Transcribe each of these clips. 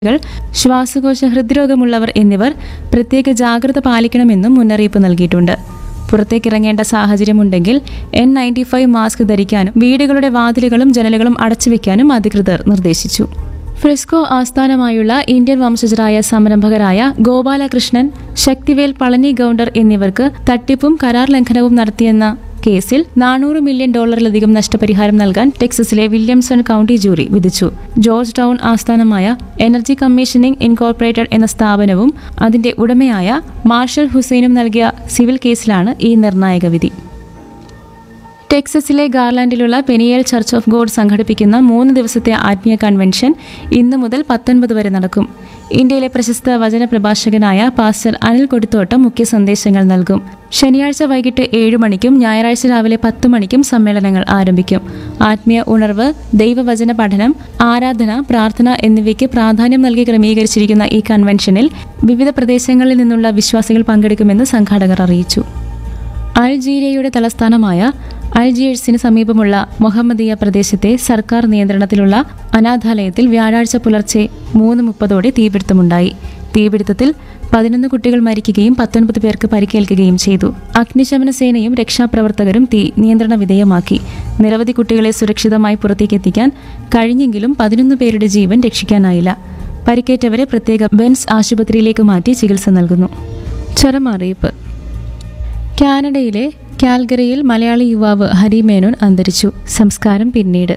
കൾ ശ്വാസകോശ ഹൃദ്രോഗമുള്ളവർ എന്നിവർ പ്രത്യേക ജാഗ്രത പാലിക്കണമെന്നും മുന്നറിയിപ്പ് നൽകിയിട്ടുണ്ട് പുറത്തേക്കിറങ്ങേണ്ട സാഹചര്യമുണ്ടെങ്കിൽ എൻ നയൻറ്റി ഫൈവ് മാസ്ക് ധരിക്കാനും വീടുകളുടെ വാതിലുകളും ജനലുകളും അടച്ചുവെക്കാനും അധികൃതർ നിർദ്ദേശിച്ചു ഫ്രെസ്കോ ആസ്ഥാനമായുള്ള ഇന്ത്യൻ വംശജരായ സംരംഭകരായ ഗോപാലകൃഷ്ണൻ ശക്തിവേൽ പളനി ഗൗണ്ടർ എന്നിവർക്ക് തട്ടിപ്പും കരാർ ലംഘനവും നടത്തിയെന്ന കേസിൽ നാനൂറ് മില്യൺ ഡോളറിലധികം നഷ്ടപരിഹാരം നൽകാൻ ടെക്സസിലെ വില്യംസൺ കൗണ്ടി ജൂറി വിധിച്ചു ജോർജ് ടൗൺ ആസ്ഥാനമായ എനർജി കമ്മീഷനിംഗ് ഇൻകോർപ്പറേറ്റഡ് എന്ന സ്ഥാപനവും അതിന്റെ ഉടമയായ മാർഷൽ ഹുസൈനും നൽകിയ സിവിൽ കേസിലാണ് ഈ നിർണായക വിധി ടെക്സസിലെ ഗാർലാൻഡിലുള്ള പെനിയൽ ചർച്ച് ഓഫ് ഗോഡ് സംഘടിപ്പിക്കുന്ന മൂന്ന് ദിവസത്തെ ആത്മീയ കൺവെൻഷൻ ഇന്നു മുതൽ പത്തൊൻപത് വരെ നടക്കും ഇന്ത്യയിലെ പ്രശസ്ത വചന പ്രഭാഷകനായ പാസ്റ്റർ അനിൽ കൊടുത്തോട്ടം മുഖ്യ സന്ദേശങ്ങൾ നൽകും ശനിയാഴ്ച വൈകിട്ട് ഏഴ് മണിക്കും ഞായറാഴ്ച രാവിലെ പത്ത് മണിക്കും സമ്മേളനങ്ങൾ ആരംഭിക്കും ആത്മീയ ഉണർവ് ദൈവവചന പഠനം ആരാധന പ്രാർത്ഥന എന്നിവയ്ക്ക് പ്രാധാന്യം നൽകി ക്രമീകരിച്ചിരിക്കുന്ന ഈ കൺവെൻഷനിൽ വിവിധ പ്രദേശങ്ങളിൽ നിന്നുള്ള വിശ്വാസികൾ പങ്കെടുക്കുമെന്ന് സംഘാടകർ അറിയിച്ചു അൾജീരിയയുടെ തലസ്ഥാനമായ അൾജിയേഴ്സിന് സമീപമുള്ള മൊഹമ്മദിയ പ്രദേശത്തെ സർക്കാർ നിയന്ത്രണത്തിലുള്ള അനാഥാലയത്തിൽ വ്യാഴാഴ്ച പുലർച്ചെ മൂന്ന് മുപ്പതോടെ തീപിടുത്തമുണ്ടായി തീപിടുത്തത്തിൽ പതിനൊന്ന് കുട്ടികൾ മരിക്കുകയും പത്തൊൻപത് പേർക്ക് പരിക്കേൽക്കുകയും ചെയ്തു അഗ്നിശമന സേനയും രക്ഷാപ്രവർത്തകരും തീ നിയന്ത്രണ വിധേയമാക്കി നിരവധി കുട്ടികളെ സുരക്ഷിതമായി പുറത്തേക്കെത്തിക്കാൻ കഴിഞ്ഞെങ്കിലും പതിനൊന്ന് പേരുടെ ജീവൻ രക്ഷിക്കാനായില്ല പരിക്കേറ്റവരെ പ്രത്യേക ബെൻസ് ആശുപത്രിയിലേക്ക് മാറ്റി ചികിത്സ നൽകുന്നു ചരമറിയിപ്പ് കാനഡയിലെ കാൽഗറിയിൽ മലയാളി യുവാവ് ഹരി മേനോൻ അന്തരിച്ചു സംസ്കാരം പിന്നീട്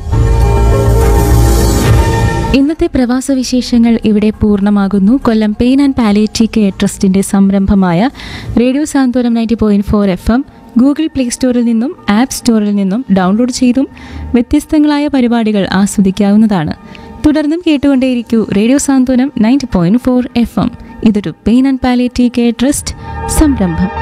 ഇന്നത്തെ പ്രവാസ വിശേഷങ്ങൾ ഇവിടെ പൂർണ്ണമാകുന്നു Kollam pain and palliative care ട്രസ്റ്റിന്റെ സംരംഭമായ radio Santhwanam ninety point four F M Google play സ്റ്റോറിൽ നിന്നും ആപ്പ് സ്റ്റോറിൽ നിന്നും ഡൗൺലോഡ് ചെയ്തും വ്യത്യസ്തങ്ങളായ പരിപാടികൾ ആസ്വദിക്കാവുന്നതാണ് തുടർന്നും കേട്ടുകൊണ്ടേയിരിക്കൂ radio Santhwanam ninety point four F M ഇതൊരു pain and palliative care trust സംരംഭം